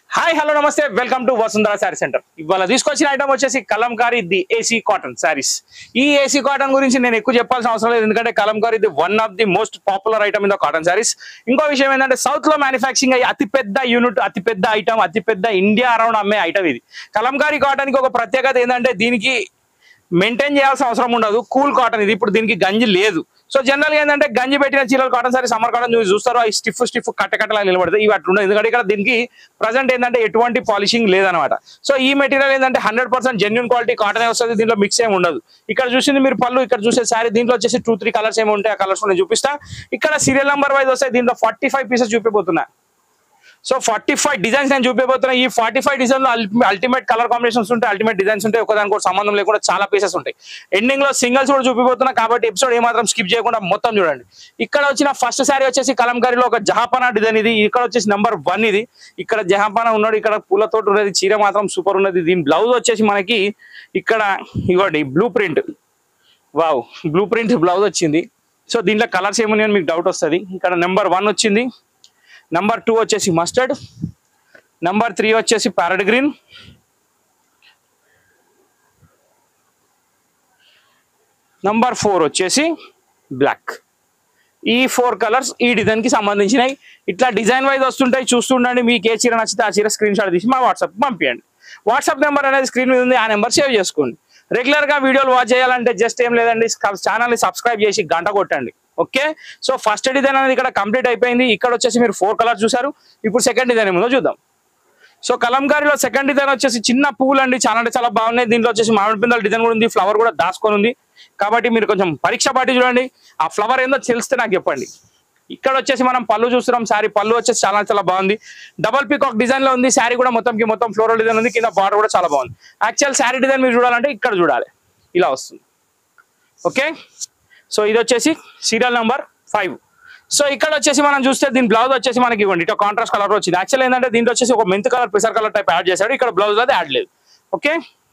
hi hello namaste welcome to Vasundhara sari centre ఇవాళ తీసుకొచ్చిన item వచ్చేసి Kalamkari the AC cotton saris ఈ ఏసీ కాటన్ గురించి నేను ఎక్కువ చెప్పాల్సిన అవసరం లేదు ఎందుకంటే Kalamkari the one of the most popular item in the cotton saris ఇంకో విషయం ఏంటంటే సౌత్ లో మ్యానుఫాక్చరింగ్ అయ్యి అతి పెద్ద యూనిట్ అతి పెద్ద ఐటమ్ అతి పెద్ద ఇండియా అరౌండ్ అమ్మే ఐటమ్ ఇది కలంకారీ కాటన్ కి ఒక ప్రత్యేకత ఏంటంటే దీనికి మెయింటైన్ చేయాల్సిన అవసరం ఉండదు కూల్ కాటన్ ఇది ఇప్పుడు దీనికి గంజి లేదు సో జనరల్ గా ఏంటంటే గంజి పెట్టిన చీరలు కాటన్ సారీ సమ్మర్ కాటన్ మీరు చూస్తారో ఈ స్టిఫ్ స్టిఫ్ కట్ట కట్టలా నిలబడతాయి ఇవి అట్లా ఉండదు ఎందుకంటే ఇక్కడ దీనికి ప్రజెంట్ ఏంటంటే ఎటువంటి పాలిషింగ్ లేదనమాట సో ఈ మెటీరియల్ ఏంటంటే hundred percent genuine quality cotton వస్తుంది దీంట్లో మిక్స్ ఏమి ఉండదు ఇక్కడ చూసింది మీరు పళ్ళు ఇక్కడ చూసే సారీ దీంట్లో వచ్చేసి టూ త్రీ కలర్స్ ఏమి ఉంటాయి ఆ కలర్స్ నేను చూపిస్తా ఇక్కడ సీరియల్ నెంబర్ వైజ్ వస్తాయి దీంట్లో ఫార్టీ ఫైవ్ పీసెస్ చూపిపోతున్నా సో ఫార్టీ ఫైవ్ డిజైన్స్ నేను చూపించబోతున్నా ఈ ఫార్టీ ఫైవ్ డిజైన్ లో అల్టిమేట్ కలర్ కాంబినేషన్స్ ఉంటాయి అల్టిమేట్ డిజైన్స్ ఉంటాయి ఒకదానికి కూడా సంబంధం లేకుండా చాలా పీసెస్ ఉంటాయి ఎండింగ్ లో సింగిల్స్ కూడా చూపిపోతున్నా కాబట్టి ఎపిసోడ్ ఏమాత్రం స్కిప్ చేయకుండా మొత్తం చూడండి ఇక్కడ వచ్చిన ఫస్ట్ శారీ వచ్చేసి కలంకారీలో ఒక జహాపనా డిజైన్ ఇది ఇక్కడ వచ్చేసి నెంబర్ వన్ ఇది ఇక్కడ జహాపనా ఉన్నాడు ఇక్కడ పూలతోటి ఉన్నది చీర మాత్రం సూపర్ ఉన్నది దీని బ్లౌజ్ వచ్చేసి మనకి ఇక్కడ ఇవ్వండి blue print wow blue print blouse వచ్చింది సో దీంట్లో కలర్స్ ఏమున్నాయని మీకు డౌట్ వస్తుంది ఇక్కడ నెంబర్ వన్ వచ్చింది నంబర్ టూ వచ్చేసి మస్టర్డ్ నంబర్ త్రీ వచ్చేసి ప్యారడ్ గ్రీన్ నంబర్ ఫోర్ వచ్చేసి బ్లాక్ ఈ ఫోర్ కలర్స్ ఈ డిజైన్ కి సంబంధించినవి ఇట్లా డిజైన్ వైజ్ వస్తుంటాయి చూస్తుండండి మీకు ఏ చీర నచ్చితే ఆ చీర స్క్రీన్ షాట్ తీసి మా వాట్సాప్ పంపించండి వాట్సాప్ నెంబర్ అనేది స్క్రీన్ మీద ఉంది ఆ నెంబర్ సేవ్ చేసుకోండి రెగ్యులర్ గా వీడియోలు వాచ్ చేయాలంటే జస్ట్ ఏం లేదండి ఛానల్ ని సబ్స్క్రైబ్ చేసి గంట కొట్టండి ఓకే సో ఫస్ట్ డిజైన్ అనేది ఇక్కడ కంప్లీట్ అయిపోయింది ఇక్కడ వచ్చేసి మీరు ఫోర్ కలర్స్ చూసారు ఇప్పుడు సెకండ్ డిజైన్ ఏముందో చూద్దాం సో కలంకారీలో సెకండ్ డిజైన్ వచ్చేసి చిన్న పువ్వులు అండి చాలా అంటే చాలా బాగున్నాయి దీంట్లో వచ్చేసి మామిడి పిందల డిజైన్ కూడా ఉంది ఫ్లవర్ కూడా దాచుకొని ఉంది కాబట్టి మీరు కొంచెం పరీక్ష పాటి చూడండి ఆ ఫ్లవర్ ఏందో తెలిస్తే నాకు చెప్పండి ఇక్కడ వచ్చేసి మనం పళ్ళు చూస్తున్నాం శారీ పళ్ళు వచ్చేసి చాలా చాలా బాగుంది డబల్ పీకాక్ డిజైన్ లో ఉంది శారీ కూడా మొత్తంకి మొత్తం ఫ్లోరల్ డిజైన్ ఉంది కింద బార్డర్ కూడా చాలా బాగుంది యాక్చువల్ శారీ డిజైన్ మీరు చూడాలంటే ఇక్కడ చూడాలి ఇలా వస్తుంది ఓకే సో ఇది వచ్చేసి సీరియల్ నెంబర్ ఫైవ్ సో ఇక్కడ వచ్చేసి మనం చూస్తే దీని బ్లౌజ్ వచ్చేసి మనకి ఇవ్వండి ఇట్లా కాంట్రాస్ట్ కలర్ వచ్చింది యాక్చువల్ ఏంటంటే దీంట్లో వచ్చేసి ఒక మెంత్ కలర్ పెసర్ కలర్ టైప్ యాడ్ చేశాడు ఇక్కడ బ్లౌజ్ అది యాడ్ లేదు ఓకే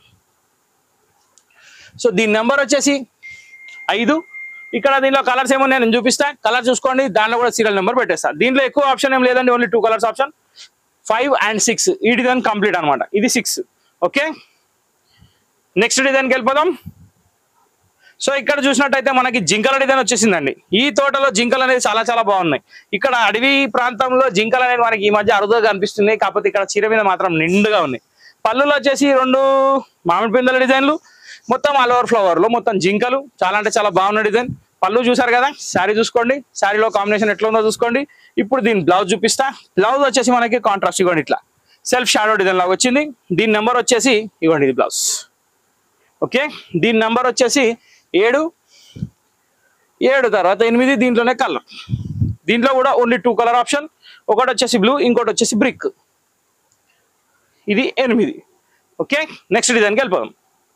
సో దీని నెంబర్ వచ్చేసి ఐదు ఇక్కడ దీనిలో కలర్స్ ఏమో నేను చూపిస్తా కలర్ చూసుకోండి దాంట్లో కూడా సీరియల్ నెంబర్ పెట్టేస్తా దీంట్లో ఎక్కువ ఆప్షన్ ఏం లేదండి only two colours option five and six ఈ డిజైన్ కంప్లీట్ అనమాట ఇది సిక్స్ ఓకే నెక్స్ట్ డిజైన్కి వెళ్ళిపోదాం సో ఇక్కడ చూసినట్టయితే మనకి జింకల డిజైన్ వచ్చేసిందండి ఈ తోటలో జింకలు అనేది చాలా చాలా బాగున్నాయి ఇక్కడ అడవి ప్రాంతంలో జింకలు అనేది మనకి ఈ మధ్య అరుదుగా కనిపిస్తున్నాయి కాకపోతే ఇక్కడ చీర మీద మాత్రం నిండుగా ఉన్నాయి పళ్ళులో వచ్చేసి రెండు మామిడి పిందల డిజైన్లు మొత్తం ఆల్ ఓవర్ ఫ్లవర్ లో మొత్తం జింకలు చాలా అంటే చాలా బాగున్న డిజైన్ పళ్ళు చూసారు కదా శారీ చూసుకోండి శారీలో కాంబినేషన్ ఎట్లా ఉందో చూసుకోండి ఇప్పుడు దీని బ్లౌజ్ చూపిస్తా బ్లౌజ్ వచ్చేసి మనకి కాంట్రాస్ట్ ఇవ్వండి ఇట్లా సెల్ఫ్ షాడో డిజైన్ లాగా వచ్చింది దీని నెంబర్ వచ్చేసి ఇవ్వండి ఇది బ్లౌజ్ ఓకే దీని నెంబర్ వచ్చేసి ఏడు ఏడు తర్వాత ఎనిమిది దీంట్లోనే కలర్ దీంట్లో కూడా ఓన్లీ టూ కలర్ ఆప్షన్ ఒకటి వచ్చేసి బ్లూ ఇంకోటి వచ్చేసి బ్రిక్ ఇది ఎనిమిది ఓకే నెక్స్ట్ డిజైన్కి వెళ్ళిపోదాం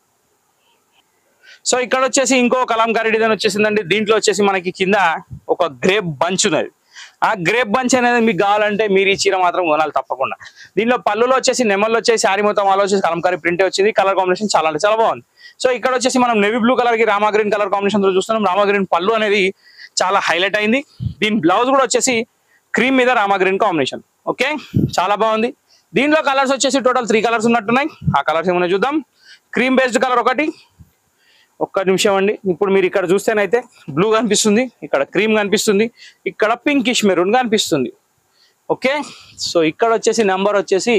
సో ఇక్కడ వచ్చేసి ఇంకో కలంకారీ డిజైన్ వచ్చేసిందండి దీంట్లో వచ్చేసి మనకి కింద ఒక గ్రేప్ బంచ్ ఉన్నది ఆ గ్రేప్ బంచ్ అనేది మీకు కావాలంటే మీరు ఈ చీర మాత్రం కొనాలి తప్పకుండా దీనిలో పళ్ళులో వచ్చేసి నెమల్లో వచ్చేసి శారీ మొత్తం వాళ్ళు వచ్చేసి కలంకారీ ప్రింట్ వచ్చింది కలర్ కాంబినేషన్ చాలా అంటే చాలా బాగుంది సో ఇక్కడ వచ్చేసి మనం నెవీ బ్లూ కలర్ కి రామా గ్రీన్ కలర్ కాంబినేషన్ తో చూస్తున్నాం రామా గ్రీన్ పళ్ళు అనేది చాలా హైలైట్ అయింది దీని బ్లౌజ్ కూడా వచ్చేసి క్రీమ్ మీద రామా గ్రీన్ కాంబినేషన్ ఓకే చాలా బాగుంది దీంట్లో కలర్స్ వచ్చేసి టోటల్ త్రీ కలర్స్ ఉన్నట్టున్నాయి ఆ కలర్స్ ఏమైనా చూద్దాం క్రీమ్ బేస్డ్ కలర్ ఒకటి ఒక్క నిమిషం అండి ఇప్పుడు మీరు ఇక్కడ చూస్తేనైతే బ్లూ కనిపిస్తుంది ఇక్కడ క్రీమ్ కనిపిస్తుంది ఇక్కడ పింకిష్ మెరూన్ కనిపిస్తుంది ఓకే సో ఇక్కడ వచ్చేసి నెంబర్ వచ్చేసి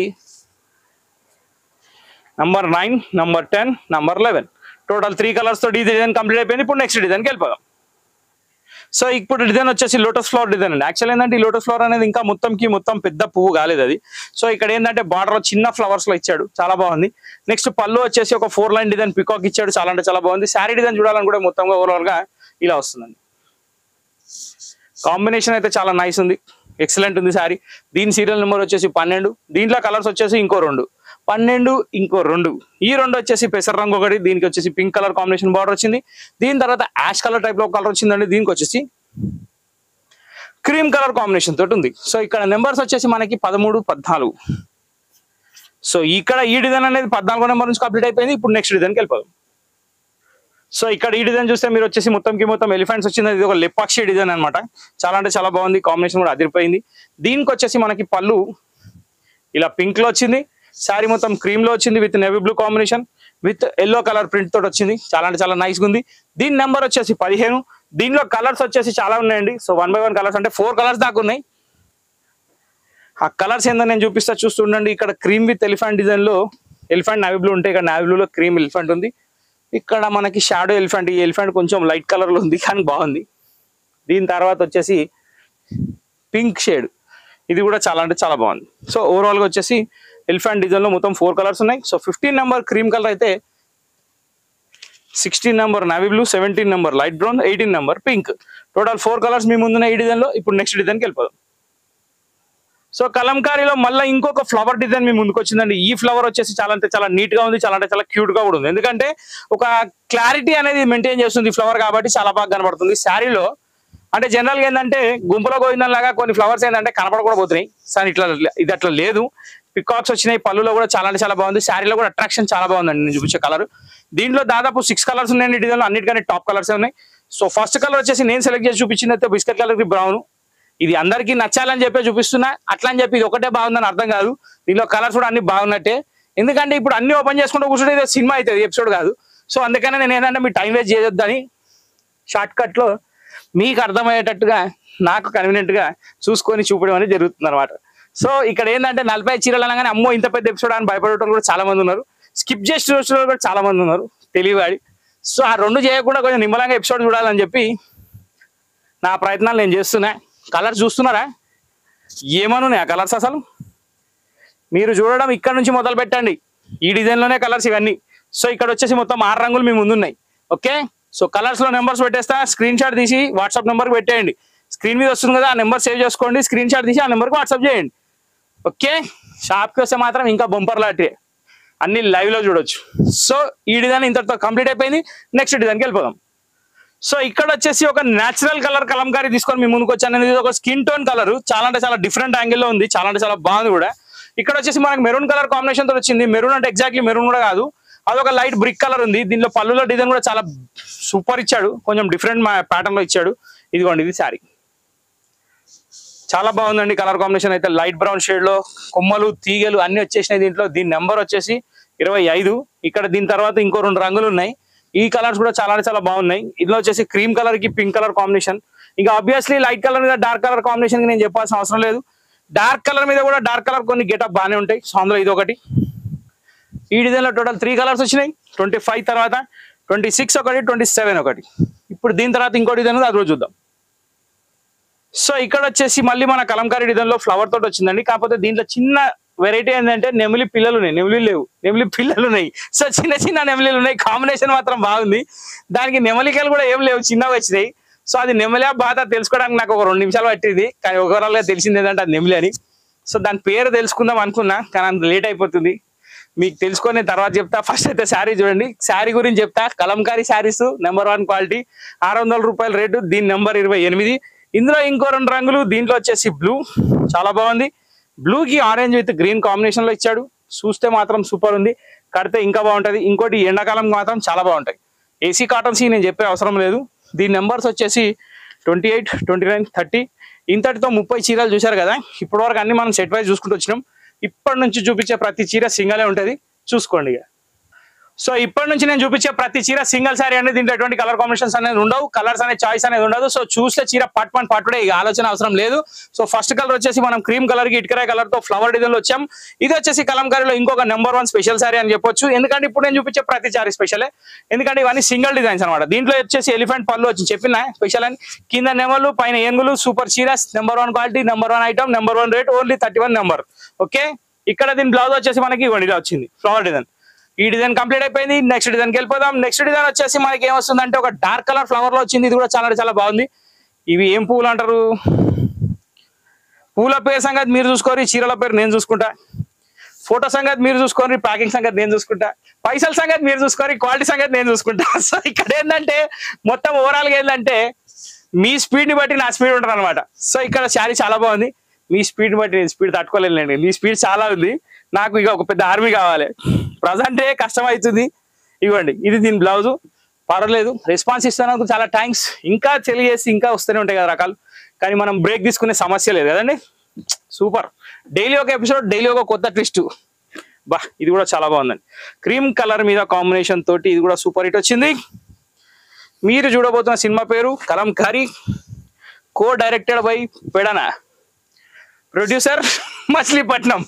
number nine number ten number eleven total three colours తో ఈ డిజైన్ కంప్లీట్ అయిపోయింది ఇప్పుడు నెక్స్ట్ డిజైన్కి వెళ్ళిపోదాం సో ఇప్పుడు డిజైన్ వచ్చేసి లోటస్ ఫ్లవర్ డిజైన్ అండి యాక్చువల్ ఏంటంటే ఈ లోటస్ ఫ్లవర్ అనేది ఇంకా మొత్తంకి మొత్తం పెద్ద పువ్వు కాలేదు అది సో ఇక్కడ ఏంటంటే బార్డర్ చిన్న ఫ్లవర్స్ లో ఇచ్చాడు చాలా బాగుంది నెక్స్ట్ పళ్ళు వచ్చేసి ఒక ఫోర్ లైన్ డిజైన్ పికాక్ ఇచ్చాడు చాలా అంటే చాలా బాగుంది శారీ డిజైన్ చూడాలని కూడా మొత్తంగా ఓవరాల్ గా ఇలా వస్తుందండి కాంబినేషన్ అయితే చాలా నైస్ ఉంది ఎక్సలెంట్ ఉంది శారీ దీని సీరియల్ నెంబర్ వచ్చేసి పన్నెండు దీంట్లో కలర్స్ వచ్చేసి ఇంకో రెండు పన్నెండు ఇంకో రెండు ఈ రెండు వచ్చేసి పెసర రంగు ఒకటి దీనికి వచ్చేసి పింక్ కలర్ కాంబినేషన్ బార్డర్ వచ్చింది దీని తర్వాత యాష్ కలర్ టైప్ లో కలర్ వచ్చిందండి దీనికి వచ్చేసి క్రీమ్ కలర్ కాంబినేషన్ తోటి ఉంది సో ఇక్కడ నెంబర్స్ వచ్చేసి మనకి పదమూడు పద్నాలుగు సో ఇక్కడ ఈ డిజైన్ అనేది పద్నాలుగో నెంబర్ నుంచి కంప్లీట్ అయిపోయింది ఇప్పుడు నెక్స్ట్ డిజైన్కి వెళ్ళిపోదాం సో ఇక్కడ ఈ డిజైన్ చూస్తే మీరు వచ్చేసి మొత్తంకి మొత్తం ఎలిఫెంట్స్ వచ్చింది ఇది ఒక లెపాక్షి డిజైన్ అన్నమాట చాలా అంటే చాలా బాగుంది కాంబినేషన్ కూడా అదిరిపోయింది దీనికి వచ్చేసి మనకి పళ్ళు ఇలా పింక్ లో వచ్చింది శారీ మొత్తం క్రీమ్ లో వచ్చింది with navy blue combination with yellow colour print తోటి వచ్చింది చాలా అంటే చాలా నైస్ గా ఉంది దీని నెంబర్ వచ్చేసి పదిహేను దీనిలో కలర్స్ వచ్చేసి చాలా ఉన్నాయండి so one by one colours అంటే ఫోర్ కలర్స్ దాకా ఉన్నాయి ఆ కలర్స్ ఏందో నేను చూపిస్తా చూస్తుండండి ఇక్కడ క్రీమ్ విత్ ఎలిఫెంట్ డిజైన్ లో ఎలిఫెంట్ నావీ బ్లూ ఉంటాయి ఇక్కడ నావీ బ్లూలో క్రీమ్ ఎలిఫెంట్ ఉంది ఇక్కడ మనకి షాడో ఎలిఫెంట్ ఈ ఎలిఫెంట్ కొంచెం లైట్ కలర్ లో ఉంది కానీ బాగుంది దీని తర్వాత వచ్చేసి పింక్ షేడ్ ఇది కూడా చాలా అంటే చాలా బాగుంది సో ఓవరాల్ గా వచ్చేసి ఎలిఫెంట్ డిజైన్ లో మొత్తం ఫోర్ కలర్స్ ఉన్నాయి so fifteen number cream colour అయితే sixteen number navy blue seventeen number light brown eighteen number pink total four colours మీ ముందున్న ఈ డిజైన్ లో ఇప్పుడు నెక్స్ట్ డిజైన్కి వెళ్ళిపోదాం సో కలంకారీలో మళ్ళీ ఇంకొక ఫ్లవర్ డిజైన్ మీ ముందుకు వచ్చిందండి ఈ ఫ్లవర్ వచ్చేసి చాలా అంటే చాలా నీట్ గా ఉంది చాలా అంటే చాలా క్యూట్ గా కూడా ఉంది ఎందుకంటే ఒక క్లారిటీ అనేది మెయింటైన్ చేస్తుంది ఫ్లవర్ కాబట్టి చాలా బాగా కనబడుతుంది శారీలో అంటే జనరల్ గా ఏంటంటే గుంపులో గోవిందం లాగా కొన్ని ఫ్లవర్స్ ఏంటంటే కనపడకూడా పోతున్నాయి కానీ ఇట్లా ఇది అట్లా లేదు పికాక్స్ వచ్చినాయి పళ్ళులో కూడా చాలా అంటే చాలా బాగుంది శారీలో కూడా అట్రాక్షన్ చాలా బాగుందండి నేను చూపించే కలర్ దీంట్లో దాదాపు సిక్స్ కలర్స్ ఉన్నాయండి డిజైన్ అన్నిటికంటే టాప్ కలర్స్ ఉన్నాయి సో ఫస్ట్ కలర్ వచ్చేసి నేను సెలెక్ట్ చేసి చూపించింది అయితే బిస్కెట్ కలర్ బ్రౌన్ ఇది అందరికీ నచ్చాలని చెప్పి చూపిస్తున్నా అట్లా అని చెప్పి ఇది ఒకటే బాగుందని అర్థం కాదు దీనిలో కలర్స్ కూడా అన్ని బాగున్నట్టే ఎందుకంటే ఇప్పుడు అన్ని ఓపెన్ చేసుకుంటూ కూర్చుంటే ఇది సినిమా అవుతుంది ఎపిసోడ్ కాదు సో అందుకనే నేను ఏంటంటే మీ టైం వేస్ట్ చేయొద్దని షార్ట్ కట్ లో మీకు అర్థమయ్యేటట్టుగా నాకు కన్వీనియంట్ గా చూసుకొని చూపడం అనేది జరుగుతుంది అనమాట సో ఇక్కడ ఏంటంటే నలభై చీరలు అనగానే అమ్మో ఇంత పెద్ద ఎపిసోడ్ అని భయపడేటోళ్ళు కూడా చాలా మంది ఉన్నారు స్కిప్ చేసి చూసిన వాళ్ళు కూడా చాలా మంది ఉన్నారు తెలియవాడి సో ఆ రెండు చేయకుండా కొంచెం నిమ్మలంగా ఎపిసోడ్ చూడాలని చెప్పి నా ప్రయత్నాలు నేను చేస్తున్నా కలర్స్ చూస్తున్నారా ఏమనున్నాయి ఆ కలర్స్ అసలు మీరు చూడడం ఇక్కడ నుంచి మొదలు పెట్టండి ఈ డిజైన్ లోనే కలర్స్ ఇవన్నీ సో ఇక్కడ వచ్చేసి మొత్తం ఆరు రంగులు మీ ముందున్నాయి ఓకే సో కలర్స్ లో నెంబర్స్ పెట్టేస్తా స్క్రీన్ షాట్ తీసి వాట్సాప్ నెంబర్ పెట్టేయండి స్క్రీన్ మీద వస్తుంది కదా ఆ నెంబర్ సేవ్ చేసుకోండి స్క్రీన్ షాట్ తీసి ఆ నెంబర్కి వాట్సాప్ చేయండి ఓకే షాప్కి వస్తే మాత్రం ఇంకా బంపర్ లాంటివి అన్ని లైవ్ లో చూడొచ్చు సో ఈ డిజైన్ ఇంతటితో కంప్లీట్ అయిపోయింది నెక్స్ట్ డిజైన్కి వెళ్ళిపోదాం సో ఇక్కడ వచ్చేసి ఒక నేచురల్ కలర్ కలంకారీ తీసుకొని మీ ముందుకు వచ్చాను ఇది ఒక స్కిన్ టోన్ కలర్ చాలా అంటే చాలా డిఫరెంట్ యాంగిల్ లో ఉంది చాలా అంటే చాలా బాగుంది కూడా ఇక్కడ వచ్చేసి మనకి మెరూన్ కలర్ కాంబినేషన్ తో వచ్చింది మెరూన్ అంటే ఎగ్జాక్ట్లీ మెరూన్ కూడా కాదు అదొక లైట్ బ్రిక్ కలర్ ఉంది దీనిలో పళ్ళులో డిజైన్ కూడా చాలా సూపర్ ఇచ్చాడు కొంచెం డిఫరెంట్ ప్యాటర్న్ లో ఇచ్చాడు ఇదిగోండి ఇది శారీ చాలా బాగుందండి కలర్ కాంబినేషన్ అయితే లైట్ బ్రౌన్ షేడ్ లో కొమ్మలు తీగలు అన్ని వచ్చేసినాయి దీంట్లో దీని నెంబర్ వచ్చేసి ఇరవై ఐదు ఇక్కడ దీని తర్వాత ఇంకో రెండు రంగులు ఉన్నాయి ఈ కలర్స్ కూడా చాలా అంటే చాలా బాగున్నాయి ఇందులో వచ్చేసి క్రీమ్ కలర్ కి పింక్ కలర్ కాంబినేషన్ ఇంకా ఆబ్వియస్లీ లైట్ కలర్ మీద డార్క్ కలర్ కాంబినేషన్ నేను చెప్పాల్సిన అవసరం లేదు డార్క్ కలర్ మీద కూడా డార్క్ కలర్ కొన్ని గెటప్ బాగానే ఉంటాయి సో అందులో ఇది ఒకటి ఈ డిజైన్ లో టోటల్ త్రీ కలర్స్ వచ్చినాయి ట్వంటీ ఫైవ్ తర్వాత ట్వంటీ సిక్స్ ఒకటి ట్వంటీ సెవెన్ ఒకటి ఇప్పుడు దీని తర్వాత ఇంకో డిజైన్ ఉంది, అది రోజు చూద్దాం సో ఇక్కడ వచ్చేసి మళ్ళీ మన కలంకారీ డిజైన్ లో ఫ్లవర్ తోటి వచ్చిందండి కాకపోతే దీంట్లో చిన్న వెరైటీ ఏంటంటే నెమిలి పిల్లలు ఉన్నాయి నెమిలి లేవు నెమిలి పిల్లలు ఉన్నాయి సో చిన్న చిన్న నెమిలీలు ఉన్నాయి కాంబినేషన్ మాత్రం బాగుంది దానికి నెమలికలు కూడా ఏం లేవు చిన్నవి వచ్చినాయి సో అది నెమలియా బాధ తెలుసుకోవడానికి నాకు ఒక రెండు నిమిషాలు పట్టింది కానీ ఓవరాల్ గా తెలిసింది ఏంటంటే అది నెమిలి అని సో దాని పేరు తెలుసుకుందాం అనుకున్నా కానీ అంత లేట్ అయిపోతుంది మీకు తెలుసుకొని తర్వాత చెప్తా ఫస్ట్ అయితే శారీ చూడండి శారీ గురించి చెప్తా Kalamkari saris number one quality ఆరు వందల రూపాయల రేటు దీని నెంబర్ ఇరవై ఎనిమిది ఇందులో ఇంకో రెండు రంగులు దీంట్లో వచ్చేసి బ్లూ చాలా బాగుంది బ్లూ కి ఆరెంజ్ విత్ గ్రీన్ కాంబినేషన్ లో ఇచ్చాడు చూస్తే మాత్రం సూపర్ ఉంది కడితే ఇంకా బాగుంటది ఇంకోటి ఎండాకాలం మాత్రం చాలా బాగుంటాయి ఏసీ కాటన్స్ నేను చెప్పే అవసరం లేదు దీని నెంబర్స్ వచ్చేసి twenty eight twenty nine thirty ఇంతటితో ముప్పై చీరలు చూశారు కదా ఇప్పటి వరకు అన్ని మనం సెట్ వైజ్ చూసుకుంటూ వచ్చినాం ఇప్పటి నుంచి చూపించే ప్రతి చీర సింగలే ఉంటది చూసుకోండి ఇక సో ఇప్పటి నుంచి నేను చూపించే ప్రతి చీర సింగిల్ సారీ అనేది దీంట్లో ఎటువంటి కలర్ కాంబినేషన్స్ అనేది ఉండవు కలర్స్ అనే చాయిస్ అనేది ఉండదు సో చూస్తే చీర పట్ పని పట్టుడే ఇక ఆలోచన అవసరం లేదు సో ఫస్ట్ కలర్ వచ్చేసి మనం క్రీమ్ కలర్ కి ఇటుకరాయ కలర్ తో ఫ్లవర్ డిజైన్ లో వచ్చాం ఇది వచ్చేసి కలంకారీలో ఇంకొక నెంబర్ వన్ స్పెషల్ సారీ అని చెప్పొచ్చు ఎందుకంటే ఇప్పుడు నేను చూపించే ప్రతి సారీ స్పెషలే ఎందుకంటే ఇవన్నీ సింగిల్ డిజైన్స్ అనమాట దీంట్లో వచ్చేసి ఎలిఫెంట్ పళ్ళు వచ్చి చెప్పిన స్పెషల్ అని కింద నెమలు పైన ఏనుగులు సూపర్ చీరస్ number one quality number one item number one rate only thirty one number okay ఇక్కడ దీని బ్లౌజ్ వచ్చేసి మనకి ఇవ్వండి ఇలా వచ్చింది ఫ్లవర్ డిజైన్ ఈ డిజైన్ కంప్లీట్ అయిపోయింది నెక్స్ట్ డిజైన్ కి వెళ్ళిపోదాం నెక్స్ట్ డిజైన్ వచ్చేసి మనకి ఏమొస్తుందంటే ఒక డార్క్ కలర్ ఫ్లవర్ లో వచ్చింది ఇది కూడా చాలా చాలా బాగుంది ఇవి ఏం పువ్వులు అంటారు పూల పేరు సంగతి మీరు చూసుకోరు చీరల పేరు నేను చూసుకుంటా ఫోటో సంగతి మీరు చూసుకోండి ప్యాకింగ్ సంగతి నేను చూసుకుంటా పైసల సంగతి మీరు చూసుకోండి క్వాలిటీ సంగతి నేను చూసుకుంటా సో ఇక్కడ ఏంటంటే మొత్తం ఓవరాల్ గా ఏంటంటే మీ స్పీడ్ ని బట్టి నా స్పీడ్ ఉంటుంది అనమాట సో ఇక్కడ శారీ చాలా బాగుంది మీ స్పీడ్ బట్టి నేను స్పీడ్ తట్టుకోలేనండి మీ స్పీడ్ చాలా ఉంది నాకు ఇక ఒక పెద్ద ఆర్మీ కావాలి ప్రజెంటే కష్టం అవుతుంది ఇవ్వండి ఇది దీని బ్లౌజు పర్వాలేదు రెస్పాన్స్ ఇస్తున్నందుకు చాలా థ్యాంక్స్ ఇంకా తెలియజేసి ఇంకా వస్తూనే ఉంటాయి కదా రకాలు కానీ మనం బ్రేక్ తీసుకునే సమస్య లేదు కదండి సూపర్ డైలీ ఒక ఎపిసోడ్ డైలీ ఒక కొత్త ట్విస్ట్ బా ఇది కూడా చాలా బాగుందండి క్రీమ్ కలర్ మీద కాంబినేషన్ తోటి ఇది కూడా సూపర్ హిట్ వచ్చింది మీరు చూడబోతున్న సినిమా పేరు Kalamkari co directed by Pedana producer Machilipatnam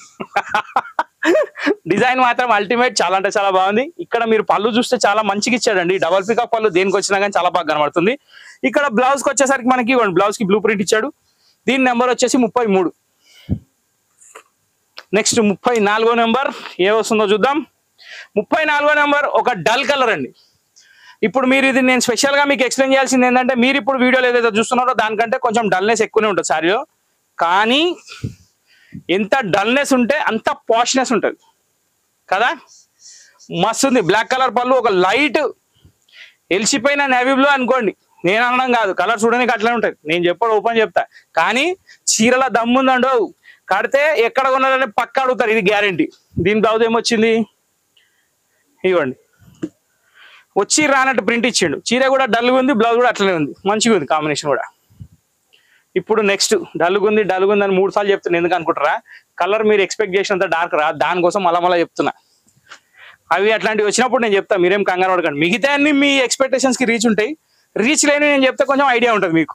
design మాత్రం అల్టిమేట్ చాలా అంటే చాలా బాగుంది ఇక్కడ మీరు పళ్ళు చూస్తే చాలా మంచిగా ఇచ్చాడండి డబల్ పికప్ పళ్ళు దేనికి వచ్చినా కానీ చాలా బాగా కనబడుతుంది ఇక్కడ బ్లౌజ్ కి వచ్చేసరికి మనకి బ్లౌజ్ కి బ్లూ ప్రింట్ ఇచ్చాడు దీని నెంబర్ వచ్చేసి ముప్పై మూడు నెక్స్ట్ ముప్పై నాలుగో నెంబర్ ఏ వస్తుందో చూద్దాం ముప్పై నాలుగో నెంబర్ ఒక డల్ కలర్ అండి ఇప్పుడు మీరు ఇది నేను స్పెషల్ గా మీకు ఎక్స్ప్లెయిన్ చేయాల్సింది ఏంటంటే మీరు ఇప్పుడు వీడియోలో ఏదైతే చూస్తున్నారో దానికంటే కొంచెం డల్నెస్ ఎక్కువనే ఉంటుంది సారీలో కానీ ఎంత డల్నెస్ ఉంటే అంత పాష్నెస్ ఉంటుంది కదా మస్తు ఉంది బ్లాక్ కలర్ పళ్ళు ఒక లైట్ ఎలిసిపోయిన నేవీ బ్లూ అనుకోండి నేను అనడం కాదు కలర్ చూడడానికి అట్లనే ఉంటుంది నేను చెప్పడం ఓపెన్ చెప్తా కానీ చీరల దమ్ముందండో కడితే ఎక్కడ కొన్నారని పక్క అడుగుతారు ఇది గ్యారంటీ దీని బ్లౌజ్ ఏమొచ్చింది ఇవ్వండి వచ్చి రానట్టు ప్రింట్ ఇచ్చిండు చీర కూడా డల్గా ఉంది బ్లౌజ్ కూడా అట్లనే ఉంది మంచిగా ఉంది కాంబినేషన్ కూడా ఇప్పుడు నెక్స్ట్ డల్గా ఉంది డల్గా ఉంది అని మూడు సార్లు చెప్తున్నా ఎందుకు అనుకుంటారా కలర్ మీరు ఎక్స్పెక్ట్ చేసినంత డార్క్ రా దానికోసం మళ్ళా మళ్ళీ చెప్తున్నా అవి అట్లాంటివి వచ్చినప్పుడు నేను చెప్తా మీరేం కంగారు పడకండి మిగతా అన్ని మీ expectations కి రీచ్ ఉంటాయి రీచ్ లేని నేను చెప్తే కొంచెం ఐడియా ఉంటుంది మీకు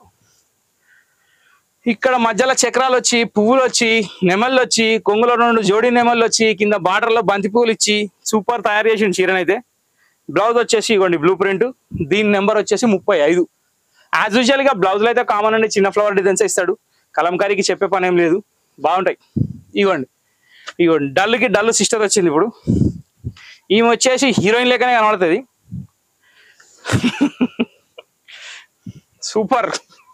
ఇక్కడ మధ్యలో చక్రాలు వచ్చి పువ్వులు వచ్చి నెమళ్ళు వచ్చి కొంగులో రెండు జోడి నెమళ్ళు వచ్చి కింద border లో బంతి పువ్వులు ఇచ్చి సూపర్ తయారు చేసిన చీరనైతే బ్లౌజ్ వచ్చేసి ఇవ్వండి బ్లూ ప్రింట్ దీని నెంబర్ వచ్చేసి ముప్పై ఐదు యాజ్ యూజువల్ గా బ్లౌజ్లో అయితే కామన్ అండి చిన్న ఫ్లవర్ డిజైన్స్ ఇస్తాడు కలంకారీకి చెప్పే పని ఏం లేదు బాగుంటాయి ఇవ్వండి ఇవ్వండి డల్కి డల్ సిస్టర్ వచ్చింది ఇప్పుడు ఈమె వచ్చేసి హీరోయిన్ లెక్కనే కనబడుతుంది సూపర్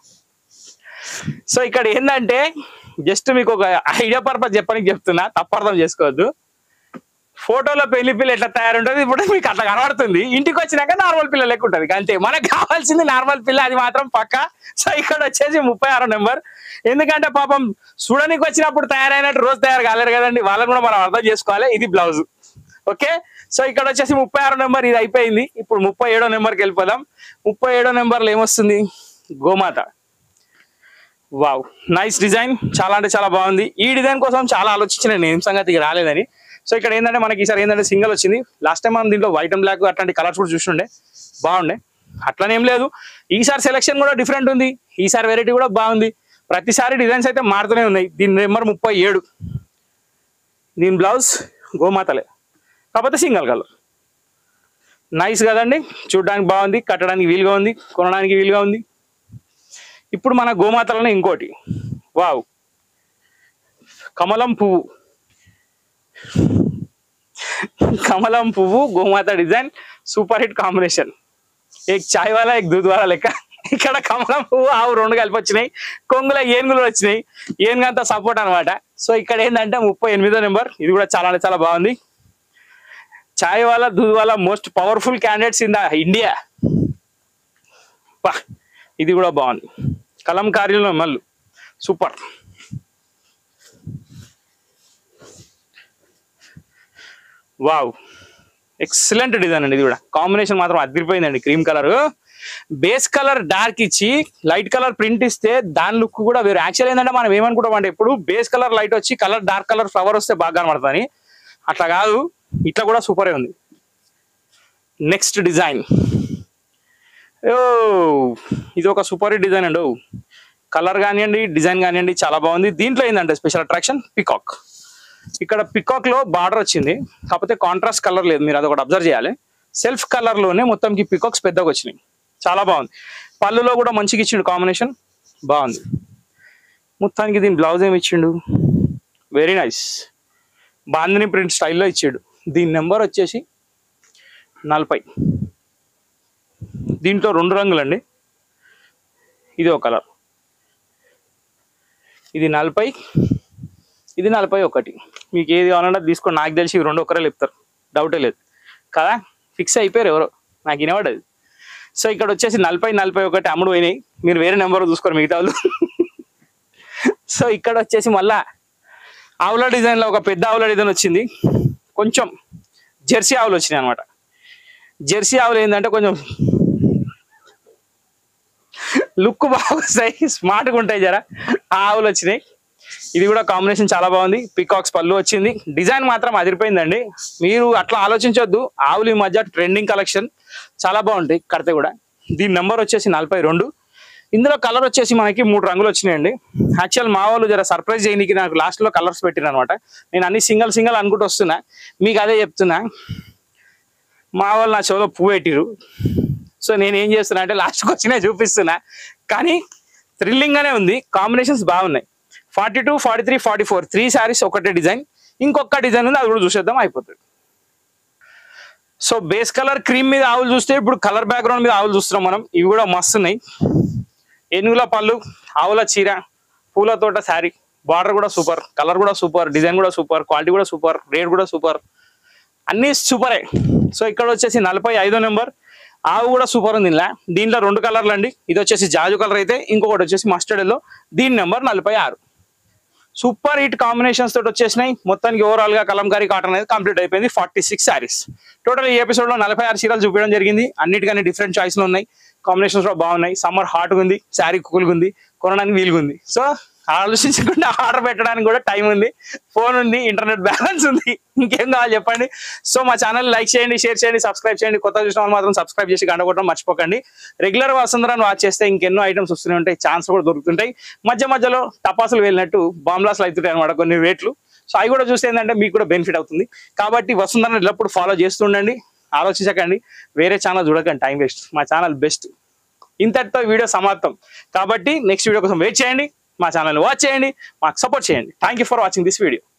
సో ఇక్కడ ఏంటంటే జస్ట్ మీకు ఒక ఐడియా పర్పస్ చెప్పడానికి చెప్తున్నా తప్పర్థం చేసుకోవద్దు ఫోటోలో పెళ్లి పిల్ల ఎట్లా తయారుంటుంది ఇప్పుడు మీకు అట్లా కనబడుతుంది ఇంటికి వచ్చినాక నార్మల్ పిల్ల లెక్క ఉంటుంది అంతే మనకు కావాల్సింది నార్మల్ పిల్ల అది మాత్రం పక్క సో ఇక్కడ వచ్చేసి ముప్పై ఆరో నెంబర్ ఎందుకంటే పాపం చూడడానికి వచ్చినప్పుడు తయారైనట్టు రోజు తయారు కాలేరు కదండి వాళ్ళని కూడా మనం అర్థం చేసుకోవాలి ఇది బ్లౌజ్ ఓకే సో ఇక్కడ వచ్చేసి ముప్పై ఆరో నెంబర్ ఇది అయిపోయింది ఇప్పుడు ముప్పై ఏడో నెంబర్కి వెళ్ళిపోదాం ముప్పై ఏడో నెంబర్లో ఏమొస్తుంది గోమాత వావ్ నైస్ డిజైన్ చాలా అంటే చాలా బాగుంది ఈ డిజైన్ కోసం చాలా ఆలోచించిన నేను ఏం సంగతి ఇక రాలేదని సో ఇక్కడ ఏంటంటే మనకి ఈసారి ఏంటంటే సింగిల్ వచ్చింది లాస్ట్ టైం మనం దీంట్లో వైట్ అండ్ బ్లాక్ అట్లాంటి కలర్స్ కూడా చూస్తుండే బాగుండే అట్లనేం లేదు ఈసారి సెలెక్షన్ కూడా డిఫరెంట్ ఉంది ఈసారి వెరైటీ కూడా బాగుంది ప్రతిసారి డిజైన్స్ అయితే మారుతూనే ఉన్నాయి దీని నెంబర్ ముప్పై ఏడు దీని బ్లౌజ్ గోమాతలే కాకపోతే సింగల్ కలర్ నైస్ కదండి చూడడానికి బాగుంది కట్టడానికి వీలుగా ఉంది కొనడానికి వీలుగా ఉంది ఇప్పుడు మన గోమాతలోనే ఇంకోటి వావ్ కమలం పువ్వు కమలం పువ్వు గోమాత డిజైన్ సూపర్ హిట్ కాంబినేషన్ ఏక్ చాయ్ వాలా ఏక్ దూద్ వాలా లెక్క ఇక్కడ కమలం పువ్వు ఆవు రెండు కలిపి వచ్చినాయి కొంగుల ఏనుగులు వచ్చినాయి ఏనుగంతా సపోర్ట్ అన్నమాట సో ఇక్కడ ఏంటంటే ముప్పై ఎనిమిదో నెంబర్ ఇది కూడా చాలా అంటే చాలా బాగుంది చాయ్ వాలా దూద్ వాలా most powerful candidates in the India పా ఇది కూడా బాగుంది కలంకారీలో మళ్ళు సూపర్ వావ్ ఎక్సలెంట్ డిజైన్ అండి ఇది కూడా కాంబినేషన్ మాత్రం అదిరిపోయిందండి cream colour base colour dark ఇచ్చి లైట్ కలర్ ప్రింట్ ఇస్తే దాని లుక్ కూడా వేరు యాక్చువల్ ఏంటంటే మనం ఏమనుకుంటాం అంటే ఇప్పుడు బేస్ కలర్ లైట్ వచ్చి కలర్ డార్క్ కలర్ ఫ్లవర్ వస్తే బాగా కనబడుతుంది అట్లా కాదు ఇట్లా కూడా సూపరే ఉంది నెక్స్ట్ డిజైన్ ఓ ఇది ఒక సూపర్ హిట్ డిజైన్ అండి కలర్ కానివ్వండి డిజైన్ కానివ్వండి చాలా బాగుంది దీంట్లో ఏంటంటే స్పెషల్ అట్రాక్షన్ పికాక్ ఇక్కడ పికాక్ లో బార్డర్ వచ్చింది కాకపోతే కాంట్రాస్ట్ కలర్ లేదు మీరు అదొకటి అబ్జర్వ్ చేయాలి సెల్ఫ్ కలర్ లోనే మొత్తంకి పికాక్స్ పెద్దగా వచ్చినాయి చాలా బాగుంది పళ్ళులో కూడా మంచిగా ఇచ్చిండు కాంబినేషన్ బాగుంది మొత్తానికి దీని బ్లౌజ్ ఏమి ఇచ్చిండు వెరీ నైస్ బాందిని ప్రింట్ స్టైల్లో ఇచ్చాడు దీని నెంబర్ వచ్చేసి నలభై దీంట్లో రెండు రంగులండి ఇది ఒక కలర్ ఇది నలభై ఇది నలభై ఒకటి మీకు ఏది కావాలన్నా తీసుకోండి నాకు తెలిసి ఇవి రెండు ఒకరే చెప్తారు డౌటే లేదు కదా ఫిక్స్ అయిపోయారు ఎవరో నాకు వినబడదు సో ఇక్కడ వచ్చేసి నలభై నలభై ఒకటి అమ్ముడు పోయినాయి మీరు వేరే నెంబర్ చూసుకోరు మిగతా వాళ్ళు సో ఇక్కడ వచ్చేసి మళ్ళా ఆవుల డిజైన్లో ఒక పెద్ద ఆవుల డిజైన్ వచ్చింది కొంచెం జెర్సీ ఆవులు వచ్చినాయి అనమాట జెర్సీ ఆవులు ఏంటంటే కొంచెం లుక్ బాగా వస్తాయి స్మార్ట్గా ఉంటాయి జరా ఆ ఆవులు వచ్చినాయి ఇది కూడా కాంబినేషన్ చాలా బాగుంది పికాక్స్ పళ్ళు వచ్చింది డిజైన్ మాత్రం అదిరిపోయిందండి మీరు అట్లా ఆలోచించొద్దు ఆవులు ఈ మధ్య ట్రెండింగ్ కలెక్షన్ చాలా బాగుంటాయి కడితే కూడా దీని నెంబర్ వచ్చేసి నలభై రెండు ఇందులో కలర్ వచ్చేసి మనకి మూడు రంగులు వచ్చినాయండి యాక్చువల్ మా వాళ్ళు జర సర్ప్రైజ్ చేయడానికి నాకు లాస్ట్లో కలర్స్ పెట్టిన అనమాట నేను అన్ని సింగల్ సింగల్ అనుకుంటూ వస్తున్నా మీకు అదే చెప్తున్నా మా వాళ్ళు నా చెవిలో పువ్వు పెట్టిరు సో నేను ఏం చేస్తున్నా అంటే లాస్ట్కి వచ్చినా చూపిస్తున్నా కానీ థ్రిల్లింగ్ గానే ఉంది కాంబినేషన్స్ బాగున్నాయి forty two forty three forty four three saris ఒకటే డిజైన్ ఇంకొక డిజైన్ ఉంది అది కూడా చూసేద్దాం అయిపోతుంది సో బేస్ కలర్ క్రీమ్ మీద ఆవులు చూస్తే ఇప్పుడు కలర్ బ్యాక్గ్రౌండ్ మీద ఆవులు చూస్తున్నాం మనం ఇవి కూడా మస్తు ఉన్నాయి ఏనుగుల పళ్ళు ఆవుల చీర పూల తోట శారీ బార్డర్ కూడా సూపర్ కలర్ కూడా సూపర్ డిజైన్ కూడా సూపర్ క్వాలిటీ కూడా సూపర్ రేట్ కూడా సూపర్ అన్నీ సూపరే సో ఇక్కడ వచ్చేసి నలభై ఐదో నెంబర్ ఆవు కూడా సూపర్ ఉంది ఇలా దీంట్లో రెండు కలర్లు అండి ఇది వచ్చేసి జాజు కలర్ అయితే ఇంకొకటి వచ్చేసి మస్టర్డ్ ఎల్లో దీని నెంబర్ నలభై ఆరు సూపర్ హిట్ కాంబినేషన్స్ తోటి వచ్చేసినాయి మొత్తానికి ఓవరాల్ గా కలంకారీ కాటన్ అనేది కంప్లీట్ అయిపోయింది ఫార్టీ సిక్స్ శారీస్ టోటల్ ఈ ఎపిసోడ్ లో నలభై ఆరు చీరలు చూపించడం జరిగింది అన్నిటికన్నా డిఫరెంట్ చాయిస్ లో ఉన్నాయి కాంబినేషన్స్ కూడా బాగున్నాయి సమ్మర్ హాట్ ఉంది శారీ కూల్గా ఉంది కొనడానికి వీలుగా ఉంది సో ఆలోచించకుండా ఆర్డర్ పెట్టడానికి కూడా టైం ఉంది ఫోన్ ఉంది ఇంటర్నెట్ బ్యాలెన్స్ ఉంది ఇంకేం కావాలి చెప్పండి సో మా ఛానల్ లైక్ చేయండి షేర్ చేయండి సబ్స్క్రైబ్ చేయండి కొత్త చూసిన వాళ్ళు మాత్రం సబ్స్క్రైబ్ చేసి గంట కొట్టడం మర్చిపోకండి రెగ్యులర్ వసుంధరాన్ని వాచ్ చేస్తే ఇంకెన్నో ఐటమ్స్ వస్తూనే ఉంటాయి ఛాన్స్ కూడా దొరుకుతుంటాయి మధ్య మధ్యలో టపాసులు వెళ్ళినట్టు బాంబ్లాస్లు అవుతుంటాయి అనమాట కొన్ని రేట్లు సో అవి కూడా చూస్తే ఏంటంటే మీకు కూడా బెనిఫిట్ అవుతుంది కాబట్టి వసుంధరని ఎల్లప్పుడు ఫాలో చేస్తుండండి ఆలోచించకండి వేరే ఛానల్ చూడకండి టైం వేస్ట్ మా ఛానల్ బెస్ట్ ఇంతటితో వీడియో సమాప్తం కాబట్టి నెక్స్ట్ వీడియో కోసం వెయిట్ చేయండి మా ఛానల్ వాచ్ చేయండి మాకు సపోర్ట్ చేయండి thank you for watching this video